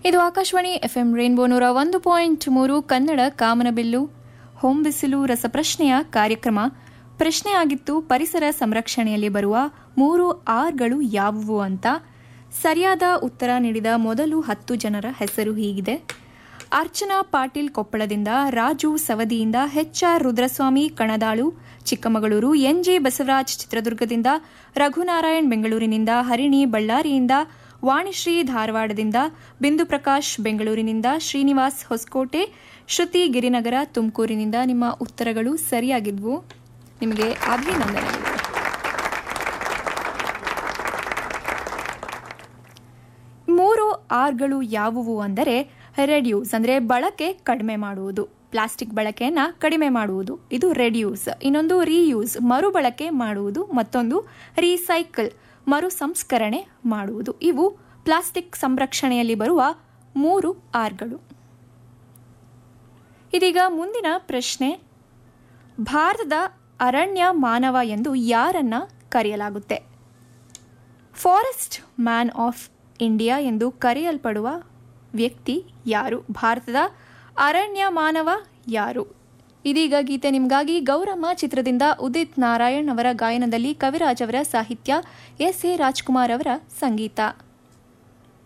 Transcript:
ಇದು Akashvani FM rainbow ನೂರ ಒಂದು ಪಾಯಿಂಟ್ ಮೂರು ಕನ್ನಡ ಕಾಮನಬಿಲ್ಲು ಹೊಂಬಿಸಿಲು ರಸಪ್ರಶ್ನೆಯ ಕಾರ್ಯಕ್ರಮ ಪ್ರಶ್ನೆ ಆಗಿತ್ತು ಪರಿಸರ ಸಂರಕ್ಷಣೆಯಲ್ಲಿ ಬರುವ ಮೂರು ಆರ್ಗಳು ಯಾವುವು ಅಂತ ಸರಿಯಾದ ಉತ್ತರ ನೀಡಿದ ಮೊದಲು ಹತ್ತು ಜನರ ಹೆಸರು ಹೀಗಿದೆ ಅರ್ಚನಾ ಪಾಟೀಲ್ ಕೊಪ್ಪಳದಿಂದ ರಾಜು ಸವದಿಯಿಂದ ಎಚ್ಆರ್ ರುದ್ರಸ್ವಾಮಿ ಕಣದಾಳು ಚಿಕ್ಕಮಗಳೂರು ಎನ್ಜೆ ಬಸವರಾಜ್ ಚಿತ್ರದುರ್ಗದಿಂದ ರಘುನಾರಾಯಣ್ ಬೆಂಗಳೂರಿನಿಂದ ಹರಿಣಿ ಬಳ್ಳಾರಿಯಿಂದ ವಾಣಿಶ್ರೀ ಧಾರವಾಡದಿಂದ ಬಿಂದು ಪ್ರಕಾಶ್ ಬೆಂಗಳೂರಿನಿಂದ ಶ್ರೀನಿವಾಸ್ ಹೊಸಕೋಟೆ ಶ್ರುತಿ ಗಿರಿನಗರ ತುಮಕೂರಿನಿಂದ ನಿಮ್ಮ ಉತ್ತರಗಳು ಸರಿಯಾಗಿದ್ವು ನಿಮಗೆ ಅಭಿನಂದನೆಗಳು ಮೂರು ಆರ್ಗಳು ಯಾವುವು ಅಂದರೆ ರೆಡ್ಯೂಸ್ ಅಂದರೆ ಬಳಕೆ ಕಡಿಮೆ ಮಾಡುವುದು ಪ್ಲಾಸ್ಟಿಕ್ ಬಳಕೆಯನ್ನು ಕಡಿಮೆ ಮಾಡುವುದು ಇದು ರೆಡ್ಯೂಸ್ ಇನ್ನೊಂದು ರೀಯೂಸ್ ಮರುಬಳಕೆ ಮಾಡುವುದು ಮತ್ತೊಂದು ರೀಸೈಕಲ್ ಮರು ಸಂಸ್ಕರಣೆ ಮಾಡುವುದು ಇವು ಪ್ಲಾಸ್ಟಿಕ್ ಸಂರಕ್ಷಣೆಯಲ್ಲಿ ಬರುವ ಮೂರು ಆರ್ಗಳು ಇದೀಗ ಮುಂದಿನ ಪ್ರಶ್ನೆ ಭಾರತದ ಅರಣ್ಯ ಮಾನವ ಎಂದು ಯಾರನ್ನ ಕರೆಯಲಾಗುತ್ತೆ ಫಾರೆಸ್ಟ್ ಮ್ಯಾನ್ ಆಫ್ ಇಂಡಿಯಾ ಎಂದು ಕರೆಯಲ್ಪಡುವ ವ್ಯಕ್ತಿ ಯಾರು ಭಾರತದ ಅರಣ್ಯ ಮಾನವ ಯಾರು ಇದೀಗ ಗೀತೆ ನಿಮಗಾಗಿ ಗೌರಮ್ಮ ಚಿತ್ರದಿಂದ ಉದಿತ್ ನಾರಾಯಣ್ ಅವರ ಗಾಯನದಲ್ಲಿ ಕವಿರಾಜ್ ಅವರ ಸಾಹಿತ್ಯ ಎಸ್ ಎ ರಾಜ್ಕುಮಾರ್ ಅವರ ಸಂಗೀತ